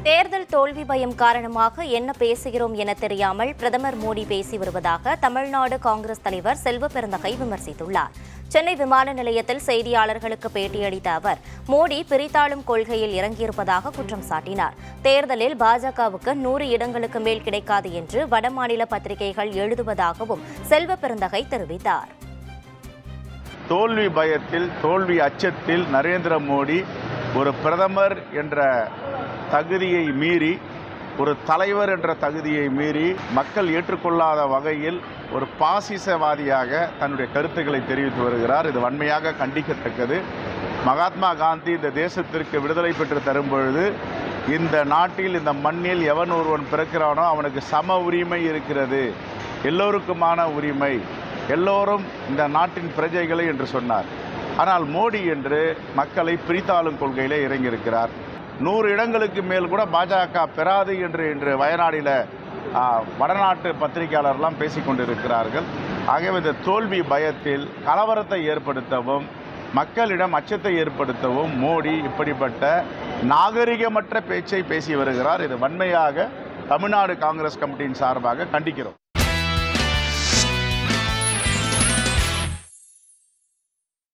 தேர்தல் தோல்வி பயம் காரணமாக என்ன பேசுகிறோம் என தெரியாமல் பிரதமர் மோடி பேசி வருவதாக தமிழ்நாடு காங்கிரஸ் தலைவர் செல்வ பெருந்தகை விமர்சித்துள்ளார் சென்னை விமான நிலையத்தில் செய்தியாளர்களுக்கு பேட்டியளித்த அவர் மோடி பிரித்தாளும் கொள்கையில் இறங்கியிருப்பதாக குற்றம் சாட்டினார் தேர்தலில் பாஜகவுக்கு நூறு இடங்களுக்கு மேல் கிடைக்காது என்று வடமாநில பத்திரிகைகள் எழுதுவதாகவும் செல்வ பெருந்தகை தெரிவித்தார் தோல்வி பயத்தில் தோல்வி அச்சத்தில் நரேந்திர மோடி ஒரு பிரதமர் என்ற தகுதியை மீறி ஒரு தலைவர் என்ற தகுதியை மீறி மக்கள் ஏற்றுக்கொள்ளாத வகையில் ஒரு பாசிசவாதியாக தன்னுடைய கருத்துக்களை தெரிவித்து வருகிறார் இது வன்மையாக கண்டிக்கத்தக்கது மகாத்மா காந்தி இந்த தேசத்திற்கு விடுதலை பெற்று தரும் பொழுது இந்த நாட்டில் இந்த மண்ணில் எவன் ஒருவன் பிறக்கிறானோ அவனுக்கு சம உரிமை இருக்கிறது எல்லோருக்குமான உரிமை எல்லோரும் இந்த நாட்டின் பிரஜைகளை என்று சொன்னார் ஆனால் மோடி என்று மக்களை பிரித்தாளும் கொள்கையிலே இறங்கியிருக்கிறார் நூறு இடங்களுக்கு மேல் கூட பாஜக பெறாது என்று இன்று வயநாடில் ஆ, வடநாட்டு பத்திரிகையாளர்லாம் பேசிக்கொண்டிருக்கிறார்கள் ஆகவே இந்த தோல்வி பயத்தில் கலவரத்தை ஏற்படுத்தவும் மக்களிடம் அச்சத்தை ஏற்படுத்தவும் மோடி இப்படிப்பட்ட நாகரிகமற்ற பேச்சை பேசி வருகிறார் இது வன்மையாக தமிழ்நாடு காங்கிரஸ் கமிட்டியின் சார்பாக கண்டிக்கிறோம்